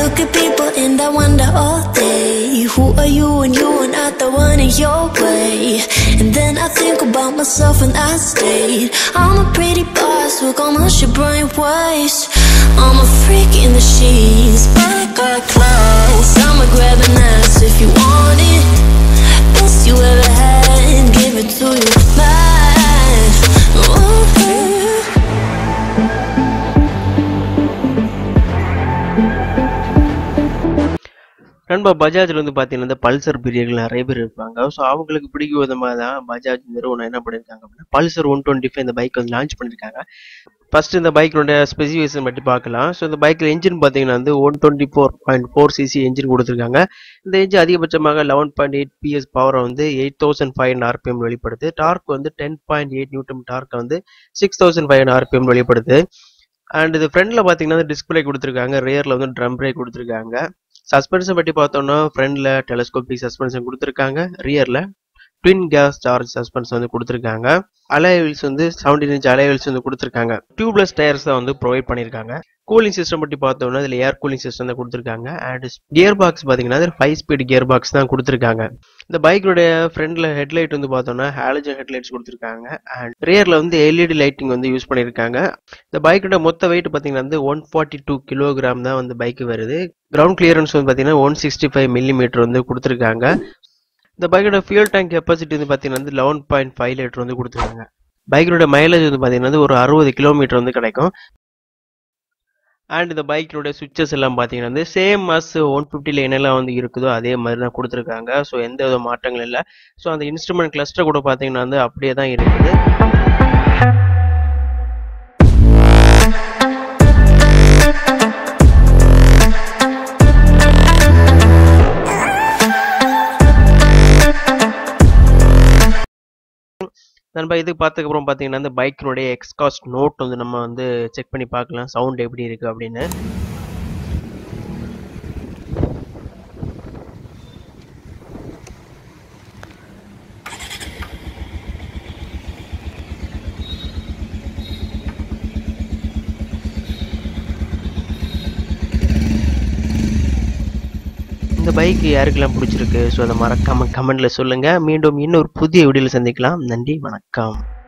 look at people and I wonder all day Who are you and you are not the one in your way And then I think about myself and I state I'm a pretty boss, look on my shit brain waste I'm a freak in the sheets, but I got class I'ma grab an ass if you want it Best you ever had, give it to you mine Ooh. நண்பா பஜாஜ்ல வந்து பாத்தீங்கன்னா இந்த Pulsar பிரியர்கள் நிறைய பேர் இருப்பாங்க so அவங்களுக்கு பிடிக்கும் விதமாக தான் பஜாஜ் நிறுவனம் என்ன பண்ணியிருக்காங்க அப்படின்னா பல்சர் ஒன் டுவெண்ட்டி ஃபைவ் இந்த பைக் வந்து லான்ச் பண்ணியிருக்காங்க ஃபர்ஸ்ட் இந்த பைக்கோட ஸ்பெசிஃபிகேஷன் பற்றி பார்க்கலாம் ஸோ இந்த பைக்கில் இன்ஜின் பார்த்தீங்கன்னா வந்து one twenty four point four CC engine கொடுத்துருக்காங்க இந்த இன்ஜின் அதிகபட்சமாக லெவன் பாயிண்ட் எயிட் பிஎஸ் பவரை வந்து eight thousand five hundred RPM வெளிப்படுது டார்க் வந்து ten point eight newton torque வந்து six thousand five hundred RPM வெளிப்படுது அண்ட் இது ஃப்ரண்ட்ல பார்த்தீங்கன்னா டிஸ்பிளே கொடுத்துருக்காங்க ரியரில் வந்து ட்ரம் பிரேக் கொடுத்துருக்காங்க சஸ்பென்ஷன் பற்றி பார்த்தோம்னா ஃப்ரண்ட்ல டெலஸ்கோபிக் சஸ்பென்ஷன் கொடுத்துருக்காங்க ரியர்ல ட்வின் கேஸ் சார்ஜ் சஸ்பென்ஷன் வந்து கொடுத்துருக்காங்க அலைவல்ஸ் வந்து செவன்டீன் இன்ச் அலைவல்ஸ் வந்து கொடுத்துருக்காங்க டியூப்லெஸ் டயர்ஸ் தான் வந்து ப்ரொவைட் பண்ணியிருக்காங்க கூலிங் சிஸ்டம் பற்றி பார்த்தோம்னா இதில் ஏர் கூலிங் சிஸ்டம் தான் கொடுத்துருக்காங்க அண்ட் கியர் பாக்ஸ் பார்த்தீங்கன்னா ஃபைவ் ஸ்பீட் கியர் பாக்ஸ் தான் கொடுத்துருக்காங்க இந்த பைக்கோடைய ஃப்ரண்ட்ல ஹெட்லைட் வந்து பார்த்தோம்னா ஹாலஜன் ஹெட்லைட்ஸ் கொடுத்துருக்காங்க அண்ட் ரியர்ல வந்து எல்இடி லைட்டிங் வந்து யூஸ் பண்ணியிருக்காங்க இந்த பைக்கோட மொத்த வெயிட் பார்த்தீங்கன்னா வந்து ஒன் ஃபார்ட்டி டூ கிலோகிராம் தான் வந்து பைக் வருது கிரவுண்ட் கிளியரன்ஸ் வந்து பார்த்தீங்கன்னா ஒன் சிக்ஸ்டி ஃபைவ் மில்லிமீட்டர் வந்து கொடுத்துருக்காங்க இந்த பைக்கோட ஃபியூல் டேங்க் கெப்பாசிட்டி வந்து பார்த்தீங்கன்னா வந்து லெவன் பாயிண்ட் ஃபைவ் லிட்டர் வந்து கொடுத்துருக்காங்க பைக்கோட மைலேஜ் வந்து பார்த்தீங்கன்னா வந்து ஒரு அறுபது கிலோமீட்டர் வந்து கிடைக்கும் அண்ட் இந்த பைக்கினுடைய சுவிச்சஸ் எல்லாம் பார்த்தீங்கன்னா வந்து சேம் அஸ் ஒன் ஃபிஃப்டியில் என்னெல்லாம் வந்து இருக்குதோ அதே மாதிரி தான் கொடுத்துருக்காங்க ஸோ எந்த வித மாற்றங்கள் இல்லை ஸோ அந்த இன்ஸ்ட்ருமெண்ட் கிளஸ்டர் கூட பார்த்தீங்கன்னா வந்து அப்படியே தான் இருக்குது நண்பா இதுக்கு பார்த்ததுக்கப்புறம் பார்த்தீங்கன்னா இந்த பைக்கினுடைய எக்ஸ்காஸ்ட் நோட் வந்து நம்ம வந்து செக் பண்ணி பார்க்கலாம் சவுண்ட் எப்படி இருக்கு அப்படின்னு இந்த பைக் யாருக்கெல்லாம் பிடிச்சிருக்கு ஸோ அதை மறக்காம கமெண்ட்ல சொல்லுங்க மீண்டும் இன்னொரு புதிய வீடியோவில் சந்திக்கலாம் நன்றி வணக்கம்